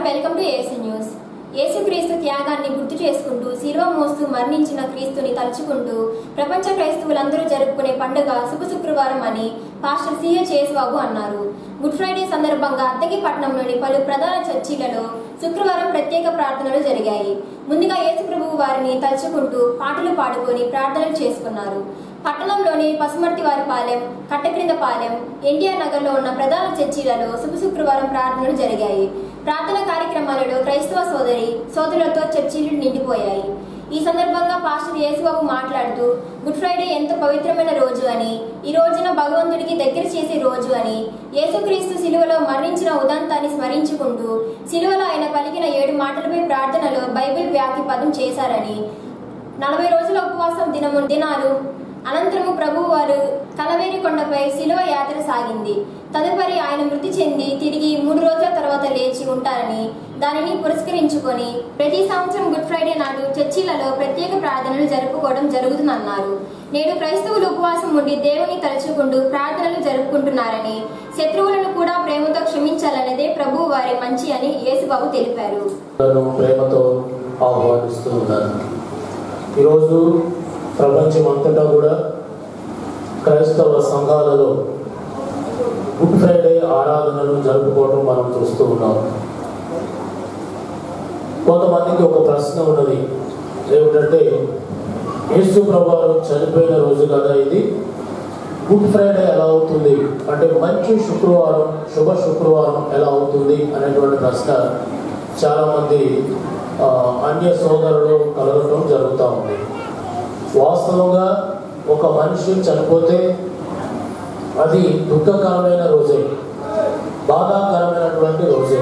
Welcome to AC news యేసుక్రీస్తు త్యాగాన్ని గుర్తు చేసుకుంటూ శిలువ మోస్తూ మరణించిన క్రీస్తుని తలుచుకుంటూ ప్రపంచ క్రైస్తవులందరూ జరుపుకునే పండుగ శుభ శుక్రవారం అని పాస్టర్ సిఏ చేసుబాబు అన్నారు గుడ్ ఫ్రైడే సందర్భంగా అద్దకి పట్టణంలోని పలు ప్రధాన చర్చిలలో శుక్రవారం ప్రత్యేక ప్రార్థనలు జరిగాయి ముందుగా యేసు ప్రభువు వారిని తలుచుకుంటూ పాటలు పాడుకొని ప్రార్థనలు చేసుకున్నారు పట్టణంలోని పసుమర్తి వారి పాలెం కట్టక్రింద పాలెం ఎన్టీఆర్ నగర్లో ఉన్న ప్రధాన చర్చిలలో శుభ శుక్రవారం ప్రార్థనలు జరిగాయి ప్రార్థన కార్యక్రమాలలో క్రైస్తవ సోదరి సోదరులతో చర్చిలు నిండిపోయాయి ఈ సందర్భంగా పాస్టర్ యేసుబాబు మాట్లాడుతూ గుడ్ ఫ్రైడే ఎంతో పవిత్రమైన రోజు అని ఈ రోజున భగవంతుడికి దగ్గర చేసే రోజు అని యేసుక్రీస్తు శిలువలో మరణించిన ఉదంతాన్ని స్మరించుకుంటూ శిలువలో ఆయన పలికిన ఏడు మాటలపై ప్రార్థనలో బైబిల్ వ్యాఖ్య పదం చేశారని నలభై రోజుల ఉపవాసం దినము దినాలు అనంతరము ప్రభువు వారు కలవేరి కొండపై శిలువ యాత్ర సాగింది తదుపరి ఆయన మృతి చెంది తిరిగి మూడు రోజుల తర్వాత లేచి ఉంటారని దానిని పురస్కరించుకొని ప్రతి సంవత్సరం గుడ్ ఫ్రైడే నాడు చర్చిలలో ప్రత్యేక ప్రార్థనలు జరుపుకోవడం జరుగుతుందన్నారు నేడు క్రైస్తవులు ఉపవాసం ఉండి దేవుని తలుచుకుంటూ ప్రార్థనలు జరుపుకుంటున్నారని శత్రువులను కూడా ప్రేమతో క్షమించాలన్నదే ప్రభువు వారి మంచి అని యేసుబాబు తెలిపారు నన్ను ప్రేమతో ఆహ్వానిస్తూ ఉన్నాను ఈరోజు ప్రపంచమంతటా కూడా క్రైస్తవ సంఘాలలో గుడ్ ఫ్రైడే ఆరాధనలు జరుపుకోవడం మనం చూస్తూ ఉన్నాం కొంతమందికి ఒక ప్రశ్న ఉన్నది ఏమిటంటే యేసు ప్రభువారు చనిపోయిన రోజు కదా ఇది గుడ్ ఫ్రైడే ఎలా అవుతుంది అంటే మంచి శుక్రవారం శుభ శుక్రవారం ఎలా అవుతుంది అనేటువంటి ప్రశ్న చాలామంది ఆ, అన్య సోదరులు కలగడం జరుగుతూ ఉంది వాస్తవంగా ఒక మనిషి చనిపోతే అది దుఃఖకరమైన రోజే బాధాకరమైనటువంటి రోజే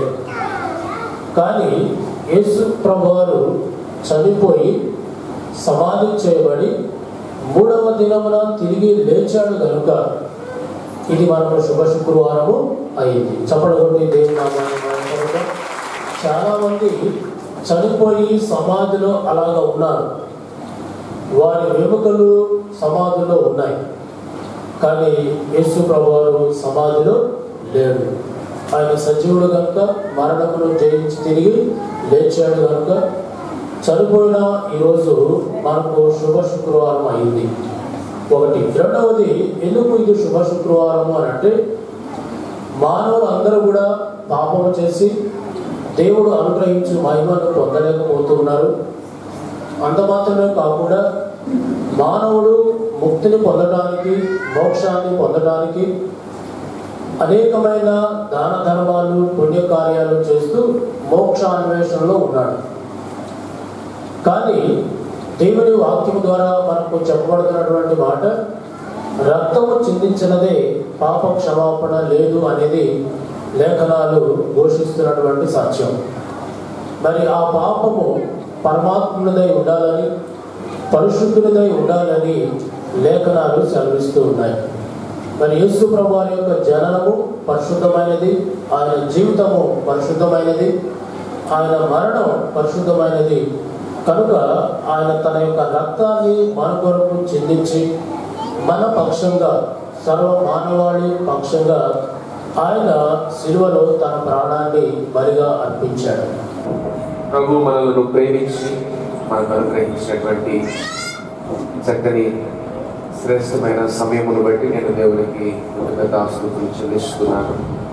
కానీ యేసు ప్రభువారు చనిపోయి సమాధి చేయబడి మూడవ దినమున తిరిగి లేచాడు కనుక ఇది మనకు శుభ శుక్రవారము అయింది చప్పడగొట్టి దేవుని నామాన్ని మహిమపరుద్దాం. చాలా మంది చనిపోయి సమాధిలో అలాగ ఉన్నారు వారి వెముకలు సమాధిలో ఉన్నాయి కానీ యేసు ప్రభువారు సమాధిలో లేడు ఆయన సజీవుడు కనుక మరణమును జయించి తిరిగి లేచాడు కనుక చనిపోయిన ఈరోజు మనకు శుభ శుక్రవారం అయింది ఒకటి రెండవది ఎందుకు ఇది శుభ శుక్రవారము అని అంటే మానవులు అందరూ కూడా పాపము చేసి దేవుడు అనుగ్రహించి మహిమను పొందలేకపోతున్నారు అంత మాత్రమే కాకుండా మానవుడు ముక్తిని పొందడానికి మోక్షాన్ని పొందడానికి అనేకమైన దాన ధర్మాలు పుణ్యకార్యాలు చేస్తూ మోక్షాన్వేషణలో ఉన్నాడు కానీ దేవుని వాక్యం ద్వారా మనకు చెప్పబడుతున్నటువంటి మాట రక్తము చిందించినదే పాప క్షమాపణ లేదు అనేది లేఖనాలు ఘోషిస్తున్నటువంటి సత్యం మరి ఆ పాపము పరమాత్మునిదై ఉండాలని పరిశుద్ధునిదై ఉండాలని లేఖనాలు సెలవిస్తూ ఉన్నాయి మరి యేసు ప్రభు వారి యొక్క జననము పరిశుద్ధమైనది ఆయన జీవితము పరిశుద్ధమైనది ఆయన మరణం పరిశుద్ధమైనది కనుక ఆయన తన యొక్క రక్తాన్ని మన కొరకు చిందించి మన పక్షంగా సర్వ మానవాళి పక్షంగా ఆయన శిలువలో తన ప్రాణాన్ని బలిగా అర్పించాడు ప్రభు మనలను ప్రేమించి మనకు అనుగ్రహించినటువంటి చక్కని శ్రేష్టమైన సమయమును బట్టి నేను దేవునికి కృతజ్ఞతాస్తుతులు చెల్లిస్తున్నాను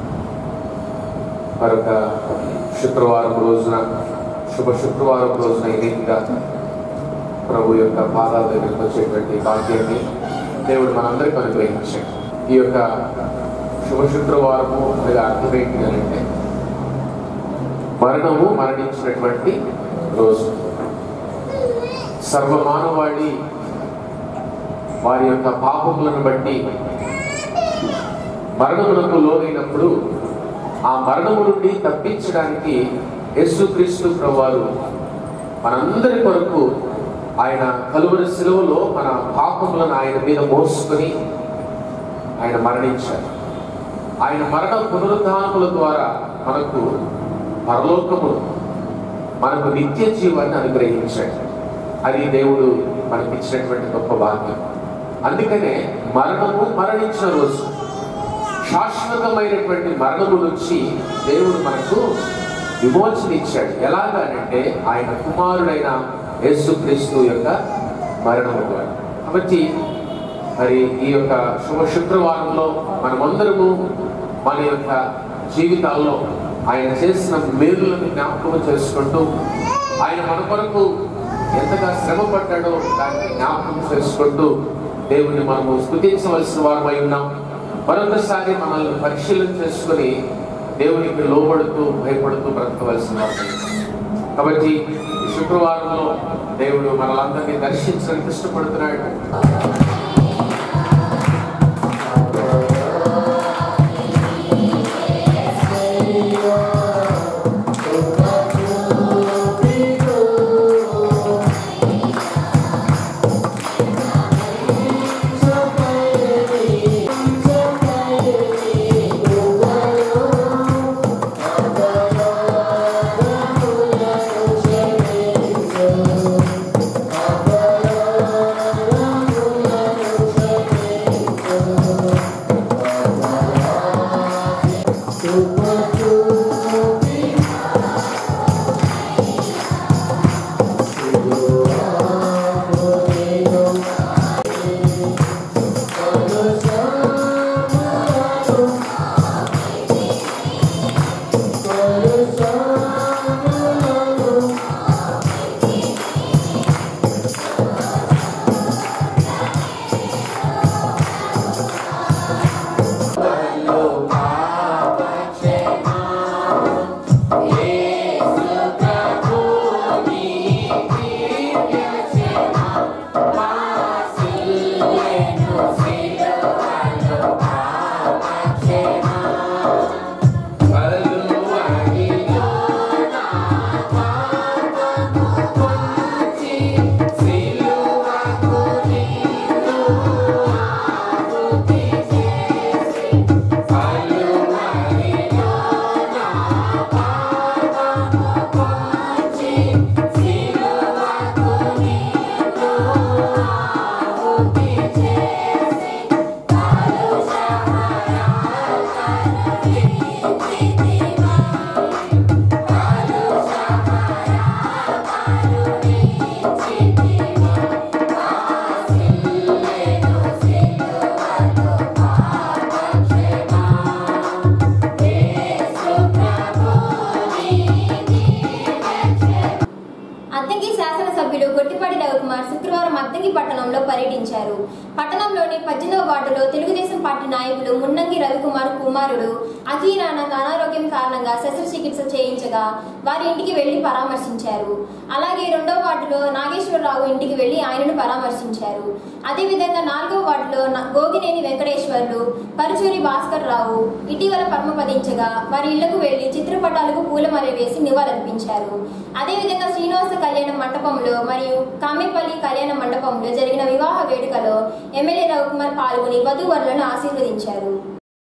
మరొక శుక్రవారం రోజున శుభ శుక్రవారం రోజున ఈ రీతిగా ప్రభు యొక్క పాదాల దగ్గరికి వచ్చేటువంటి భాగ్యాన్ని దేవుడు మనందరికీ అనుగ్రహించాడు ఈ యొక్క శుభ శుక్రవారము అనగా అర్థం ఏంటి అని అంటే మరణము మరణించినటువంటి రోజు సర్వమానవాళి వారి యొక్క పాపములను బట్టి మరణములకు లోనైనప్పుడు ఆ మరణము నుండి తప్పించడానికి యేసుక్రీస్తు ప్రభువారు మనందరి కొరకు ఆయన కలువరి శిలువలో మన పాపములను ఆయన మీద మోసుకొని ఆయన మరణించారు ఆయన మరణ పునరుద్ధానముల ద్వారా మనకు పరలోకము మనకు నిత్య జీవాన్ని అనుగ్రహించాడు అది దేవుడు మనకిచ్చినటువంటి గొప్ప భాగ్యం అందుకనే మరణము మరణించిన రోజు శాశ్వతమైనటువంటి మరణము నుంచి దేవుడు మనకు విమోచన ఇచ్చాడు ఎలాగనంటే ఆయన కుమారుడైన యేసుక్రీస్తు యొక్క మరణం ద్వారా కాబట్టి మరి ఈ యొక్క శుభ శుక్రవారంలో మనమందరము మన యొక్క జీవితాల్లో ఆయన చేసిన మేలులను జ్ఞాపకం చేసుకుంటూ ఆయన మన కొరకు ఎంతగా శ్రమ పడ్డాడో దాన్ని జ్ఞాపకం చేసుకుంటూ దేవుని మనము స్థుతించవలసిన వారమై ఉన్నాం మరొకసారి మనల్ని పరిశీలన చేసుకుని దేవునికి లోబడుతూ భయపడుతూ బ్రతకవలసిన వారమై ఉన్నాం కాబట్టి ఈ శుక్రవారంలో దేవుడు మనలందరినీ దర్శించడానికి ఇష్టపడుతున్నాడు అద్దంకి శాసనసభ్యులు గొట్టిపాటి రవికుమార్ శుక్రవారం అద్దంకి పట్టణంలో పర్యటించారు పట్టణంలోని పద్దెనిమిదవ వార్డులో తెలుగుదేశం పార్టీ నాయకులు మున్నంగి రవికుమార్ కుమారుడు అఖీరానంద్ అనారోగ్యం కారణంగా శస్త్రచికిత్స చేయించగా వారి ఇంటికి వెళ్లి పరామర్శించారు అలాగే రెండవ వార్డులో నాగేశ్వరరావు ఇంటికి వెళ్లి ఆయనను పరామర్శించారు అదేవిధంగా నాలుగవ వార్డులో న- గోగినేని వెంకటేశ్వర్లు పరుచూరి భాస్కర్ రావు ఇటీవల పద్మపదించగా వారి ఇళ్లకు వెళ్లి చిత్రపటాలకు పూలమాల వేసి నివాళులర్పించారు అదేవిధంగా శ్రీనివాస కళ్యాణ మండపంలో మరియు కామేపల్లి కళ్యాణ మండపంలో జరిగిన వివాహ వేడుకలో ఎమ్మెల్యే రవికుమార్ పాల్గొని వధూవరులను ఆశీర్వదించారు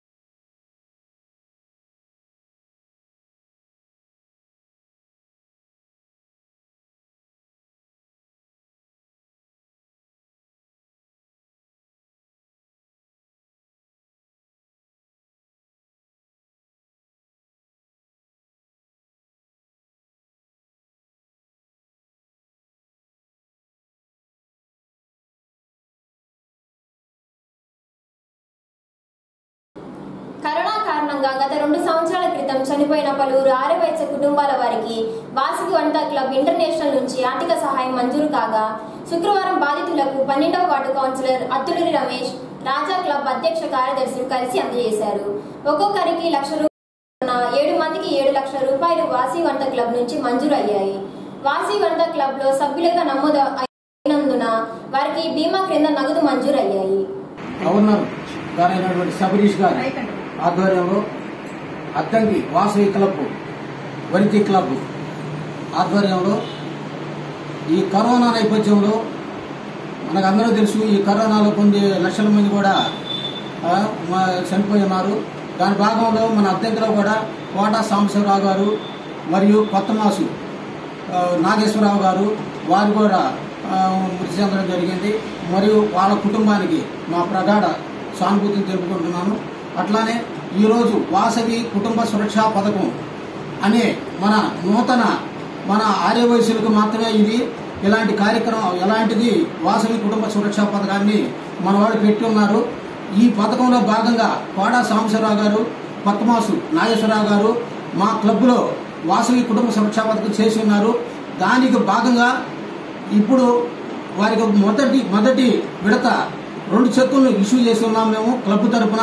కరోనా కారణంగా గత రెండు సంవత్సరాల క్రితం చనిపోయిన పలువురు ఆరవయస కుటుంబాల వారికి వాసవి వనితా క్లబ్ ఇంటర్నేషనల్ నుంచి ఆర్థిక సహాయం మంజూరు కాగా శుక్రవారం బాధితులకు పన్నెండవ ward councillor Attuluri Ramesh Raja club అధ్యక్ష కార్యదర్శులు కలిసి అందజేశారు ఒక్కొక్కరికి లక్ష రూపాయల ఏడు మందికి ఏడు లక్షల రూపాయలు వాసవి వంట క్లబ్ నుంచి మంజూరు అయ్యాయి వాసవి వంట క్లబ్ లో సభ్యులుగా నమోదు అయినందున వారికి బీమా క్రింద నగదు మంజూరు అయ్యాయి గవర్నర్ గారైనటువంటి శబరీష్ గారి ఆధ్వర్యంలో అద్దంకి వాసవి క్లబ్ వనితి క్లబ్ ఆధ్వర్యంలో ఈ కరోనా నేపథ్యంలో మనకు అందరూ తెలుసు ఈ కరోనాలో కొన్ని లక్షల మంది కూడా ఆ, మా- చనిపోయి ఉన్నారు దాని భాగంలో మన అద్దెంకిలో కూడా కోటా సాంబశివరావు గారు మరియు కొత్తమాసు ఆ, నాగేశ్వరరావు గారు వారు కూడా ఆ, మృతి చెందడం జరిగింది మరియు వాళ్ళ కుటుంబానికి మా ప్రగాఢ సానుభూతిని తెలుపుకుంటున్నాను అట్లానే ఈరోజు వాసవి కుటుంబ సురక్షా పథకం అనే మన నూతన మన ఆర్యవయసులకు మాత్రమే ఇది ఇలాంటి కార్యక్రమం ఎలాంటిది వాసవి కుటుంబ సురక్షా పథకాన్ని మన వాళ్ళు పెట్టి ఉన్నారు ఈ పథకంలో భాగంగా కోడా సాంబశివరావు గారు పద్మాసు నాగేశ్వరరావు గారు మా క్లబ్లో వాసవి కుటుంబ సురక్షా పథకం చేసి ఉన్నారు దానికి భాగంగా ఇప్పుడు వారికి మొదటి మొదటి విడత రెండు చెక్కులను ఇష్యూ చేసి ఉన్నాం మేము క్లబ్ తరపున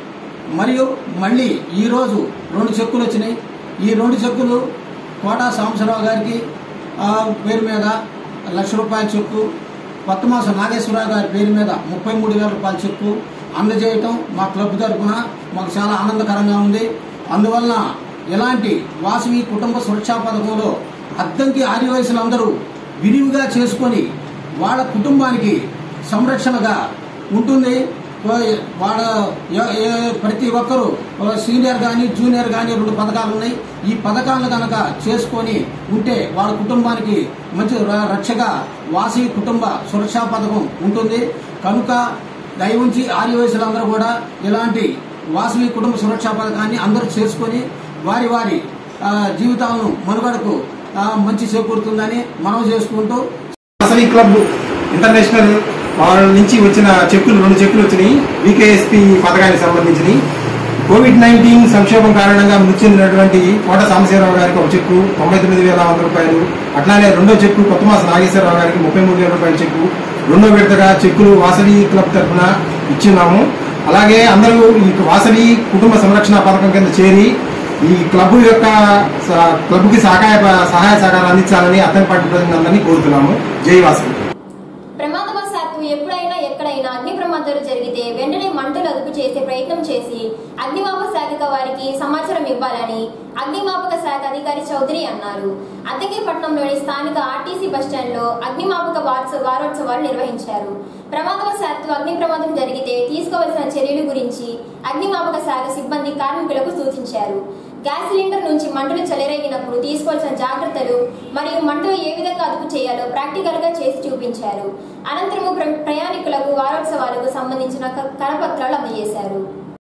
మరియు మళ్ళీ ఈరోజు రెండు చెక్కులు వచ్చినాయి ఈ రెండు చెక్కులు కోటా సాంబశివరావు గారికి ఆ, పేరు మీద లక్ష రూపాయల చెక్కు పత్తమాస నాగేశ్వరరావు గారి పేరు మీద ముప్పై మూడు వేల రూపాయల చెక్కు అందజేయటం మా క్లబ్ తరపున మాకు చాలా ఆనందకరంగా ఉంది అందువలన ఇలాంటి వాసవి కుటుంబ సురక్షా పథకంలో అద్దంకి ఆదివాసులందరూ విరివిగా చేసుకొని వాళ్ళ కుటుంబానికి సంరక్షణగా ఉంటుంది వా- వాళ్ళ ఎ- ఎ- ప్రతి ఒక్కరూ ఒక సీనియర్ కానీ జూనియర్ కానీ రెండు పథకాలు ఉన్నాయి ఈ పథకాలను కనుక చేసుకొని ఉంటే వాళ్ళ కుటుంబానికి మంచి ర- రక్షగా వాసవి కుటుంబ సురక్షా పథకం ఉంటుంది కనుక దయవుంచి ఆర్యవయసులందరూ కూడా ఇలాంటి వాసవి కుటుంబ సురక్షా పథకాన్ని అందరూ చేసుకొని వారి వారి ఆ, జీవితాలను మనుగడకు ఆ, మంచి చేకూరుతుందని మనం చేసుకుంటూ వాసవి క్లబ్ ఇంటర్నేషనల్ వాళ్ళ నుంచి వచ్చిన చెక్కులు రెండు చెక్కులు వచ్చినాయి వికేఎస్పి పథకానికి సంబంధించినవి కోవిడ్ నైన్టీన్ సంక్షోభం కారణంగా మృతి చెందినటువంటి కోట సాంబశివరావు గారికి ఒక చెక్కు తొంభై తొమ్మిది వేల వంద రూపాయలు అట్లానే రెండో చెక్కు కొత్తమాస నాగేశ్వరరావు గారికి ముప్పై మూడు వేల రూపాయల చెక్కు రెండో విడతగా చెక్కులు వాసవి క్లబ్ తరఫున ఇచ్చున్నాము అలాగే అందరూ ఈ వాసవి కుటుంబ సంరక్షణ పథకం కింద చేరి ఈ క్లబ్ యొక్క స- క్లబ్కి సహాయ సహాయ సహకారం అందించాలని అత్తనపాటి ప్రజలందరినీ కోరుతున్నాము జై వాసవి ప్రమాదవశాత్తు ఎప్పుడైనా ఎక్కడైనా అగ్ని ప్రమాదాలు జరిగితే వెంటనే మంటలు అదుపు చేసే ప్రయత్నం చేసి అగ్నిమాపక శాఖ వారికి సమాచారం ఇవ్వాలని అగ్నిమాపక శాఖ అధికారి చౌదరి అన్నారు అద్దెగిపట్నంలోని స్థానిక ఆర్టీసీ బస్టాండ్లో అగ్నిమాపక వార్స వారోత్సవాలు నిర్వహించారు ప్రమాదవశాత్తు అగ్ని ప్రమాదం జరిగితే తీసుకోవాల్సిన చర్యల గురించి అగ్నిమాపక శాఖ సిబ్బంది కార్మికులకు సూచించారు గ్యాస్ సిలిండర్ నుంచి మంటలు చెలరేగినప్పుడు తీసుకోవాల్సిన జాగ్రత్తలు మరియు మంటలు ఏ విధంగా అదుపు చేయాలో ప్రాక్టికల్ గా చేసి చూపించారు అనంతరము ప్ర- ప్రయాణికులకు వారోత్సవాలకు సంబంధించిన క- కరపత్రాలు అందజేశారు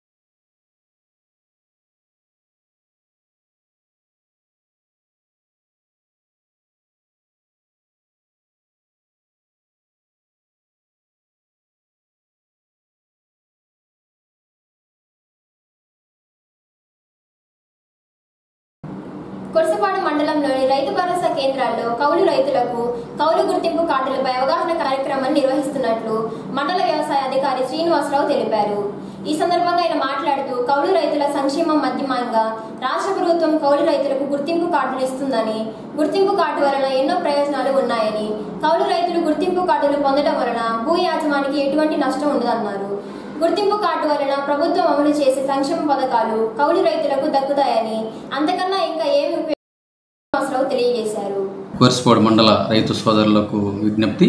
కొరసపాడు మండలంలోని రైతు భరోసా కేంద్రాల్లో కౌలు రైతులకు కౌలు గుర్తింపు కార్డులపై అవగాహన కార్యక్రమాన్ని నిర్వహిస్తున్నట్లు మండల వ్యవసాయ అధికారి శ్రీనివాసరావు తెలిపారు ఈ సందర్భంగా ఆయన మాట్లాడుతూ కౌలు రైతుల సంక్షేమం మధ్యమంగా రాష్ట్ర ప్రభుత్వం కౌలు రైతులకు గుర్తింపు కార్డులు ఇస్తుందని గుర్తింపు కార్డు వలన ఎన్నో ప్రయోజనాలు ఉన్నాయని కౌలు రైతులు గుర్తింపు కార్డులు పొందడం వలన భూ యాజమానికి ఎటువంటి నష్టం ఉండదన్నారు గుర్తింపు కార్డు వలన ప్రభుత్వం అమలు చేసే సంక్షేమ పథకాలు కౌలు రైతులకు దక్కుతాయని అంతకన్నా ఇంకా ఏమి ఉపయోగం తెలియజేశారు కోర్సుపాడు మండల రైతు సోదరులకు విజ్ఞప్తి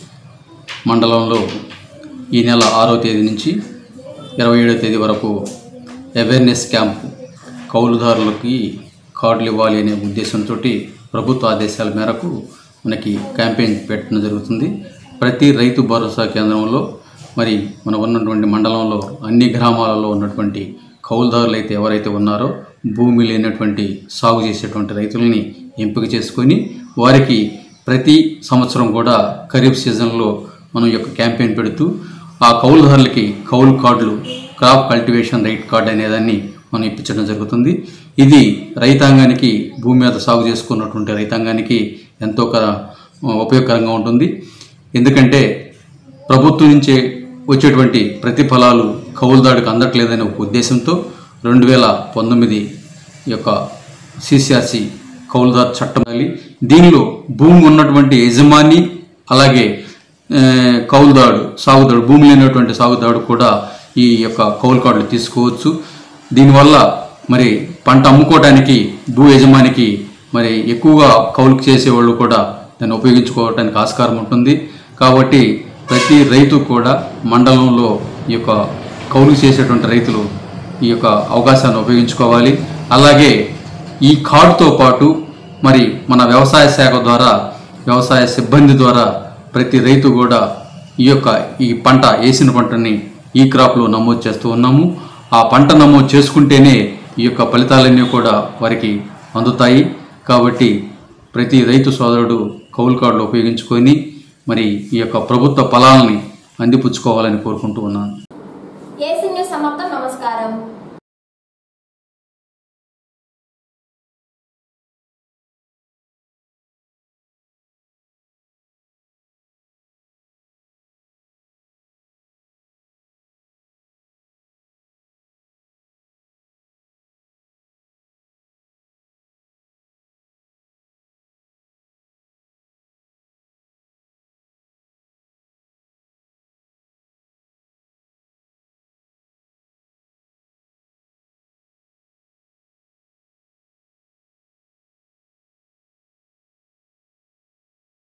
మండలంలో ఈ నెల ఆరో తేదీ నుంచి ఇరవై ఏడో తేదీ వరకు అవేర్నెస్ క్యాంప్ కౌలుదారులకి కార్డులు ఇవ్వాలి అనే ఉద్దేశంతో ప్రభుత్వ ఆదేశాల మేరకు మనకి క్యాంపెయిన్ పెట్టడం జరుగుతుంది ప్రతి రైతు భరోసా కేంద్రంలో మరి మన ఉన్నటువంటి మండలంలో అన్ని గ్రామాలలో ఉన్నటువంటి కౌలుదారులు అయితే ఎవరైతే ఉన్నారో భూమి లేనటువంటి సాగు చేసేటువంటి రైతులని ఎంపిక చేసుకొని వారికి ప్రతి సంవత్సరం కూడా ఖరీఫ్ సీజన్లో మనం ఈ యొక్క క్యాంపెయిన్ పెడుతూ ఆ కౌలుదారులకి కౌలు కార్డులు క్రాప్ కల్టివేషన్ రైట్ కార్డు అనేదాన్ని మనం ఇప్పించడం జరుగుతుంది ఇది రైతాంగానికి భూమి మీద సాగు చేసుకున్నటువంటి రైతాంగానికి ఎంతో క- ఉపయోగకరంగా ఉంటుంది ఎందుకంటే ప్రభుత్వం నుంచే వచ్చేటువంటి ప్రతిఫలాలు కౌలుదాడికి అందట్లేదనే ఒక ఉద్దేశంతో రెండు వేల పంతొమ్మిది యొక్క సిసిఆర్సి కౌలుదారు చట్టం ali. దీనిలో భూమి ఉన్నటువంటి యజమాని అలాగే ఆ, కౌలుదాడు సాగుదాడు భూమి లేనటువంటి సాగుదాడు కూడా ఈ యొక్క కౌలు కార్డులు తీసుకోవచ్చు దీనివల్ల మరి పంట అమ్ముకోవడానికి భూ యజమానికి మరి ఎక్కువగా కౌలుకు చేసేవాళ్ళు కూడా దాన్ని ఉపయోగించుకోవడానికి ఆస్కారం ఉంటుంది కాబట్టి ప్రతి రైతు కూడా మండలంలో ఈ యొక్క కౌలు చేసేటువంటి రైతులు ఈ యొక్క అవకాశాన్ని ఉపయోగించుకోవాలి అలాగే ఈ కార్డుతో పాటు మరి మన వ్యవసాయ శాఖ ద్వారా వ్యవసాయ సిబ్బంది ద్వారా ప్రతి రైతు కూడా ఈ యొక్క ఈ పంట వేసిన పంటని ఈ క్రాప్లో నమోదు చేస్తూ ఉన్నాము ఆ పంట నమోదు చేసుకుంటేనే ఈ యొక్క ఫలితాలన్నీ కూడా వారికి అందుతాయి కాబట్టి ప్రతి రైతు సోదరుడు కౌలు కార్డులు ఉపయోగించుకొని మరి ఈ యొక్క ప్రభుత్వ ఫలాలని అందిపుచ్చుకోవాలని కోరుకుంటూ ఉన్నాను ఏసీ న్యూస్ సమాప్తం నమస్కారం